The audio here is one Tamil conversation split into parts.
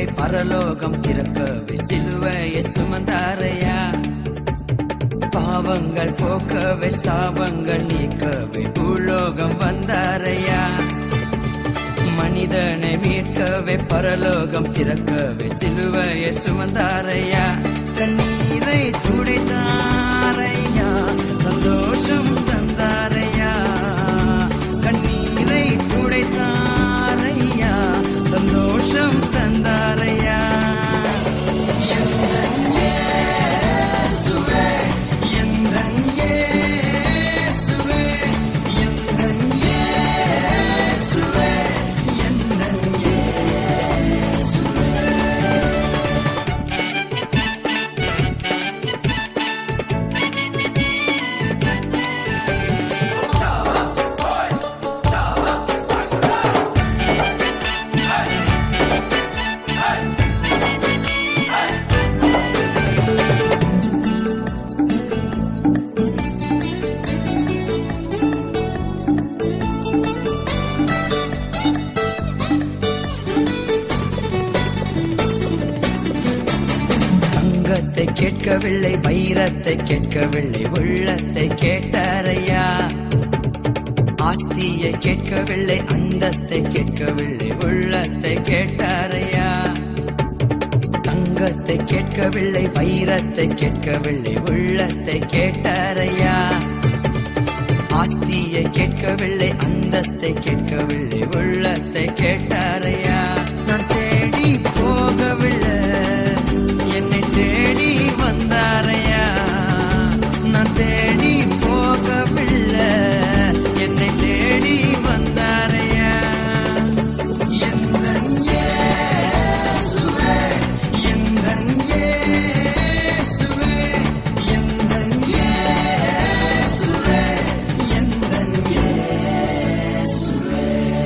பரலோகம் திறக்கவே சிலுவையை சுமந்தாரையா பாவங்கள் போக்கவே சாபங்கள் நீக்கவே பூலோகம் வந்தாரையா மனிதனை மீட்கவே பரலோகம் திறக்கவே சிலுவையை சுமந்தாரையா கண்ணீரை துடைத்தாரையா சந்தோஷம் தந்தாரையா கண்ணீரை துடைத்தாரையா சந்தோஷம் தந்தாரையா எந்தன் இயேசுவே, எந்தன் இயேசுவே, எந்தன் இயேசுவே, எந்தன் இயேசுவே. தங்கத்தை கேட்கவில்லை வைரத்தை கேட்கவில்லை உள்ளத்தை கேட்டாரையா ஆஸ்தியை கேட்கவில்லை அந்தஸ்தை கேட்கவில்லை உள்ளத்தை கேட்டாரையா தங்கத்தை கேட்கவில்லை வைரத்தை கேட்கவில்லை உள்ளத்தை கேட்டாரையா ஆஸ்தியை கேட்கவில்லை அந்தஸ்தை கேட்கவில்லை உள்ளத்தை கேட்டாரையா நான் தேடி போகவில்லை என்னை தேடி வந்தாரையா நான் தேடி போகவில்லை என்னை தேடி வந்தாரையா எந்தன் இயேசுவே, எந்தன் இயேசுவே, எந்தன் இயேசுவே, எந்தன் இயேசுவே.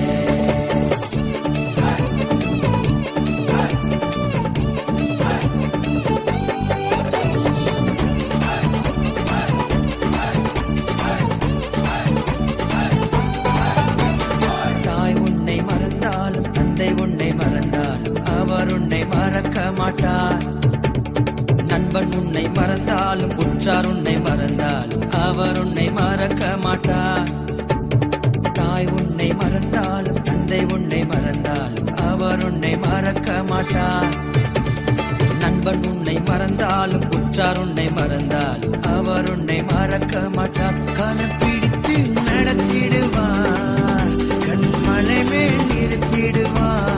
தாய் உன்னை மறந்தாலும் தந்தை உன்னை மறந்தாலும் அவர் உன்னை மறக்க மாட்டார் நண்பன் உன்னை மறந்தாலும் உற்றார் உன்னை மறந்தாலும் அவர் உன்னை மறக்க மாட்டார் தாய் உன்னை மறந்தாலும் தந்தை உன்னை மறந்தாலும் அவர் உன்னை மறக்க மாட்டார் நண்பன் உன்னை மறந்தாலும் உற்றார் உன்னை மறந்தாலும் அவர் உன்னை மறக்க மாட்டார் கனப்பிடித்து நடத்திடுவார் கண்மலை மேல் நிறுத்திடுவார்